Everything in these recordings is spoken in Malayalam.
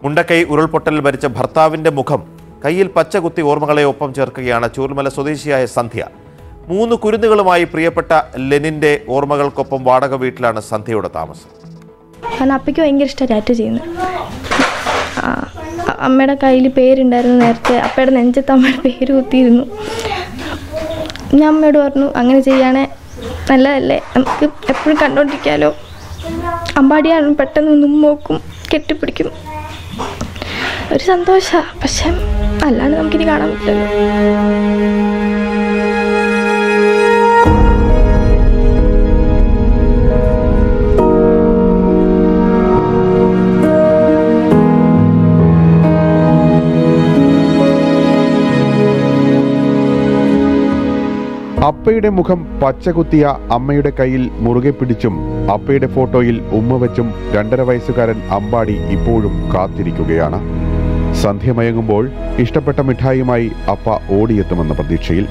മുണ്ടക്കൈ ഉരുൾപൊട്ടലിൽ മരിച്ച ഭർത്താവിന്റെ മുഖം കയ്യിൽ പച്ചകുത്തി ഓർമ്മകളെ ഒപ്പം ചേർക്കുകയാണ് ചൂർമല സ്വദേശിയായ സന്ധ്യ മൂന്ന് കുരുന്നുകളുമായി പ്രിയപ്പെട്ട ലെനിന്റെ ഓർമ്മകൾക്കൊപ്പം വാടക വീട്ടിലാണ് സന്ധ്യയുടെ താമസം കാരണം അപ്പയ്ക്ക് ഭയങ്കര ഇഷ്ടമാണ് ടാറ്റു ചെയ്യുന്നത് ആ, അ- അമ്മയുടെ കയ്യിൽ പേരുണ്ടായിരുന്നു നേരത്തെ അപ്പയുടെ നെഞ്ചത്ത് അമ്മയുടെ പേര് കുത്തിയിരുന്നു ഞാൻ അമ്മയോട് പറഞ്ഞു അങ്ങനെ ചെയ്യാണേ നല്ലതല്ലേ നമുക്ക് എപ്പോഴും കണ്ടോണ്ടിരിക്കാലോ അമ്പാടിയാണ് പെട്ടെന്ന് ഒന്നും നോക്കും കെട്ടിപ്പിടിക്കും ഒരു സന്തോഷമാണ് പക്ഷെ അല്ലാണ്ട് നമുക്കിനി കാണാൻ പറ്റില്ലല്ലോ അപ്പയുടെ മുഖം പച്ചകുത്തിയ അമ്മയുടെ കയ്യിൽ മുറുകെ പിടിച്ചും അപ്പയുടെ ഫോട്ടോയിൽ ഉമ്മ വെച്ചും രണ്ടര വയസ്സുകാരൻ അമ്പാടി ഇപ്പോഴും കാത്തിരിക്കുകയാണ് സന്ധ്യ മയങ്ങുമ്പോൾ ഇഷ്ടപ്പെട്ട മിഠായിയുമായി അപ്പ ഓടിയെത്തുമെന്ന പ്രതീക്ഷയിൽ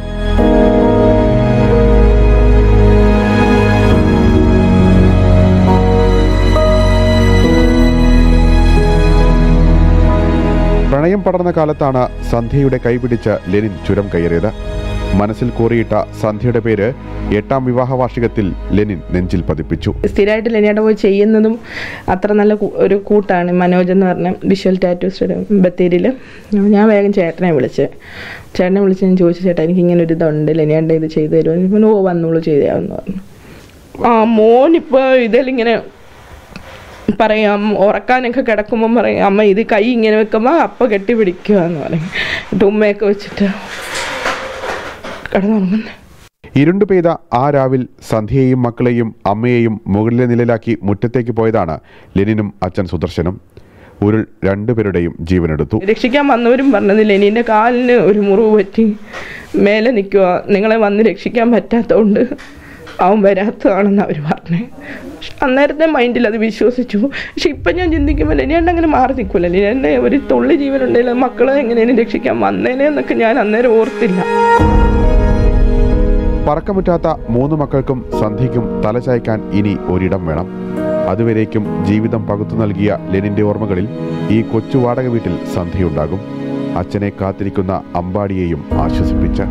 പ്രണയം പടർന്ന കാലത്താണ് സന്ധ്യയുടെ കൈപിടിച്ച് ലെനിൻ ചുരം കയറിയത് മനസ്സിൽ കോറിയിട്ട സന്ധ്യയുടെ പേര് എട്ടാം വിവാഹ വാർഷികത്തിൽ ലെനിൻ നെഞ്ചിൽ പതിപ്പിച്ചു സ്ഥിരമായിട്ട് ലെനിയുടെ പോയി ചെയ്യുന്നതും അത്ര നല്ല കൂ- ഒരു കൂട്ടാണ് മനോജ് എന്ന് പറഞ്ഞ വിഷ്വൽ ടാറ്റൂ സ്റ്റുഡിയോ ബത്തേരിയിൽ ഞാൻ വേഗം ചേട്ടനെ വിളിച്ച് ചേട്ടനെ വിളിച്ച് ഞാൻ ചോദിച്ചു ചേട്ടാ എനിക്ക് ഇങ്ങനെ ഒരു ഇതുണ്ട് ലെനിയുടെ ഇത് ചെയ്തു തരുമോ ഓ വന്നോളൂ ചെയ്താന്ന് പറഞ്ഞു ആ മോനിപ്പോൾ ഇതിലിങ്ങനെ പറയാം ഉറക്കാനൊക്കെ കിടക്കുമ്പം പറയും അമ്മ ഇത് കൈ ഇങ്ങനെ വെക്കുമ്പോൾ അപ്പ കെട്ടി പിടിക്കുക എന്ന് പറയും എന്നിട്ട് ഉമ്മയൊക്കെ വെച്ചിട്ട് കിടന്നുറങ്ങുന്നത് ഇരുണ്ടു പെയ്ത ആ രാവിൽ സന്ധ്യയെയും മക്കളെയും അമ്മയെയും മുകളിലെ നിലയിലാക്കി മുറ്റത്തേക്ക് പോയതാണ് ലെനിനും അച്ഛൻ സുദർശനും ഉരുൾ രണ്ടുപേരുടെയും ജീവനെടുത്തു രക്ഷിക്കാൻ വന്നവരും പറഞ്ഞത് ലെനീൻ്റെ കാലിന് ഒരു മുറിവ് പറ്റി മേലെ നിൽക്കുക നിങ്ങളെ വന്ന് രക്ഷിക്കാൻ പറ്റാത്തതുകൊണ്ട് അവൻ വരാത്തതാണെന്ന് അവർ പറഞ്ഞത് പക്ഷെ അന്നേരത്തെ മൈൻഡിൽ അത് വിശ്വസിച്ചു പക്ഷെ ഇപ്പം ഞാൻ ചിന്തിക്കുമ്പോൾ ലെനിയണ്ണ അങ്ങനെ മാറി നിൽക്കില്ല ലെനിയണ്ണ ഒരു തുള്ളി ജീവനുണ്ടെങ്കിൽ മക്കളെ എങ്ങനെയും രക്ഷിക്കാൻ വന്നേനെ എന്നൊക്കെ ഞാൻ അന്നേരം ഓർത്തില്ല പറക്കമുറ്റാത്ത മൂന്ന് മക്കൾക്കും സന്ധ്യയ്ക്കും തലചായ്ക്കാൻ ഇനി ഒരിടം വേണം അതുവരേക്കും ജീവിതം പകുത്തു നൽകിയ ലെനിന്റെ ഓർമ്മകളിൽ ഈ കൊച്ചു വാടക വീട്ടിൽ സന്ധ്യയുണ്ടാകും അച്ഛനെ കാത്തിരിക്കുന്ന അമ്പാടിയെയും ആശ്വസിപ്പിച്ച്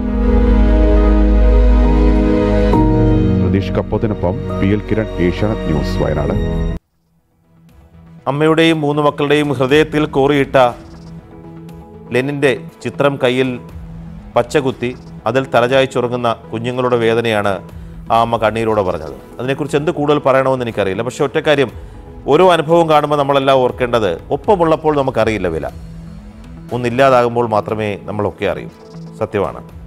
പ്രതീഷ് കപ്പോത്തിനൊപ്പം P L Kiran Asianet News Wayanad അമ്മയുടെയും മൂന്ന് മക്കളുടെയും ഹൃദയത്തിൽ കോറിയിട്ട ലെനിൻ്റെ ചിത്രം കയ്യിൽ പച്ചകുത്തി അതിൽ തലചായ്ച്ചുറങ്ങുന്ന കുഞ്ഞുങ്ങളുടെ വേദനയാണ് ആ അമ്മ കണ്ണീരോടെ പറഞ്ഞത് അതിനെക്കുറിച്ച് എന്ത് കൂടുതൽ പറയണമെന്ന് എനിക്കറിയില്ല പക്ഷേ ഒറ്റ കാര്യം ഓരോ അനുഭവം കാണുമ്പോൾ നമ്മളെല്ലാം ഓർക്കേണ്ടത് ഒപ്പമുള്ളപ്പോൾ നമുക്കറിയില്ല വില ഒന്നില്ലാതാകുമ്പോൾ മാത്രമേ നമ്മളൊക്കെ അറിയൂ സത്യമാണ്